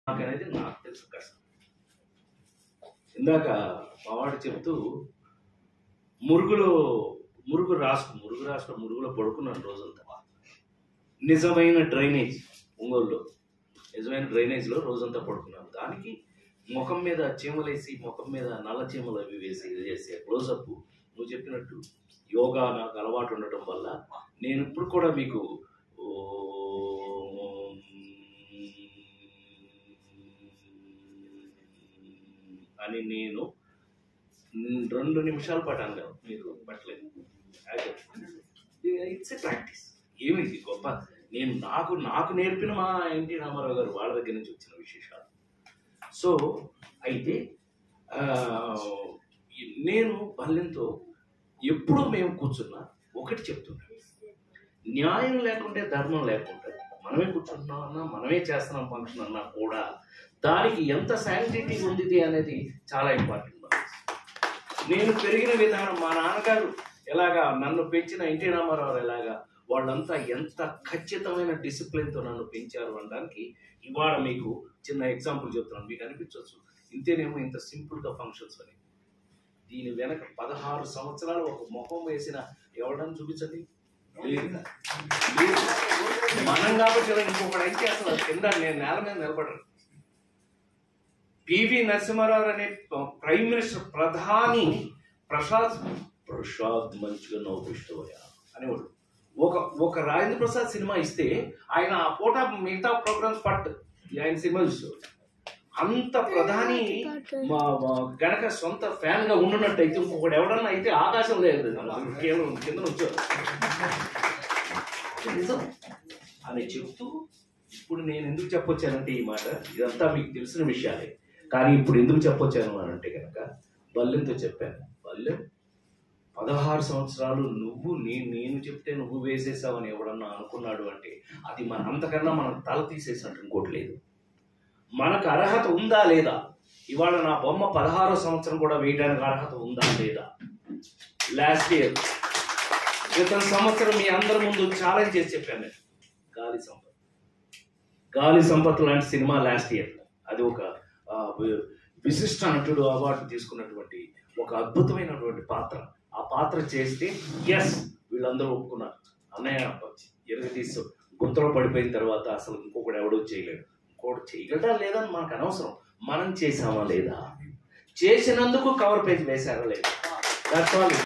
నాకనేది నాకు తెలుసు కష్టం ఇందాక మావాడు చెప్తూ మురుగులో మురుగు రాసుకు మురుగు రాసుకు మురుగులో పడుకున్నాను రోజంతా నిజమైన డ్రైనేజ్ ఒంగోలులో నిజమైన డ్రైనేజ్లో రోజంతా పడుకున్నాను దానికి ముఖం మీద చీమలేసి ముఖం మీద నల్ల చీమలు అవి వేసి ఇది చేసే క్లోజప్ నువ్వు చెప్పినట్టు యోగా నాకు అలవాటు ఉండటం వల్ల నేను ఇప్పుడు కూడా మీకు ఓం అని నేను రెండు నిమిషాల పాటు అనగాను మీరు పట్టలేదు ఇట్స్ ఎ ప్రాక్టీస్ ఏమిటి గొప్ప నేను నాకు నాకు నేర్పిన మా ఎన్టీ రామారావు గారు వాళ్ళ దగ్గర నుంచి వచ్చిన విశేషాలు సో అయితే ఆ, నేను బల్లెంతో ఎప్పుడూ మేము కూర్చున్నా ఒకటి చెప్తున్నాను న్యాయం లేకుంటే ధర్మం లేకుంటే మనమే కూర్చుంటున్నాం అన్నా మనమే చేస్తున్నాం ఫంక్షన్ అన్నా కూడా దానికి ఎంత శాంటిటీ ఉంది అనేది చాలా ఇంపార్టెంట్ నేను పెరిగిన విధానం మా నాన్నగారు ఎలాగా నన్ను పెంచిన ఎన్టీ రామారావు ఎలాగా వాళ్ళంతా ఎంత ఖచ్చితమైన డిసిప్లిన్తో నన్ను పెంచారు అనడానికి ఇవాళ మీకు చిన్న ఎగ్జాంపుల్ చెప్తున్నాను మీకు అనిపించవచ్చు ఇంతేనేమో ఇంత సింపుల్గా ఫంక్షన్స్ అని దీని వెనక పదహారు సంవత్సరాలు ఒక ముఖం వేసిన ఎవడని చూపించండి లేదు. లేదు. మనం కాబట్టి ఇలా ఇంకొకటి అయితే అసలు కింద నేను నేల మీద నిలబడను పివి నరసింహారావు అనే ప్రైమ్ మినిస్టర్ ప్రధాని ప్రసాద్ ప్రసాద్ మంచిగా నవ్వుపిష్టవయ్యా అనేవాడు ఒక ఒక రాజేంద్ర ప్రసాద్ సినిమా ఇస్తే ఆయన ఆ పూట మిగతా ప్రోగ్రామ్స్ పట్టు ఆయన సినిమా చూసేవాడు అంత ప్రధాని మా మా గనక సొంత ఫ్యాన్ గా ఉండున్నట్టయితే ఇంకొకటి ఎవడన్నా అయితే ఆకాశం లేదు కేవలం కింద వచ్చారు నిజం అని చెప్తూ ఇప్పుడు నేను ఎందుకు చెప్పొచ్చానంటే ఈ మాట ఇదంతా మీకు తెలిసిన విషయాలే కానీ ఇప్పుడు ఎందుకు చెప్పొచ్చాను అని అంటే కనుక బల్లెంతో చెప్పాను బల్లెం పదహారు సంవత్సరాలు నువ్వు నేను నేను చెప్తే నువ్వు వేసేసావని ఎవడన్నా అనుకున్నాడు అంటే అది మన అంతకన్నా మనం తల తీసేసినట్టు ఇంకోటి లేదు మనకు అర్హత ఉందా లేదా ఇవాళ నా బొమ్మ పదహారో సంవత్సరం కూడా వేయడానికి అర్హత ఉందా లేదా లాస్ట్ ఇయర్ క్రితం సంవత్సరం మీ అందరి ముందు ఛాలెంజ్ చేసి చెప్పాను నేను గాలి సంపత్ గాలి సంపత్ లాంటి సినిమా లాస్ట్ ఇయర్ అది ఒక ఆ, వి- విశిష్ట నటుడు అవార్డు తీసుకున్నటువంటి ఒక అద్భుతమైనటువంటి పాత్ర ఆ పాత్ర చేస్తే ఎస్ వీళ్ళందరూ ఒప్పుకున్నారు అన్నయ్య ఎరగదీసు గుంతలో పడిపోయిన తర్వాత అసలు ఇంకొకటి ఎవడో చేయలేడు ఇంకోటి చేయగలడా లేదా అని మనకు అనవసరం మనం చేసామా లేదా చేసినందుకు కవర్ పేజ్ వేశారా లేదా దట్స్ ఆల్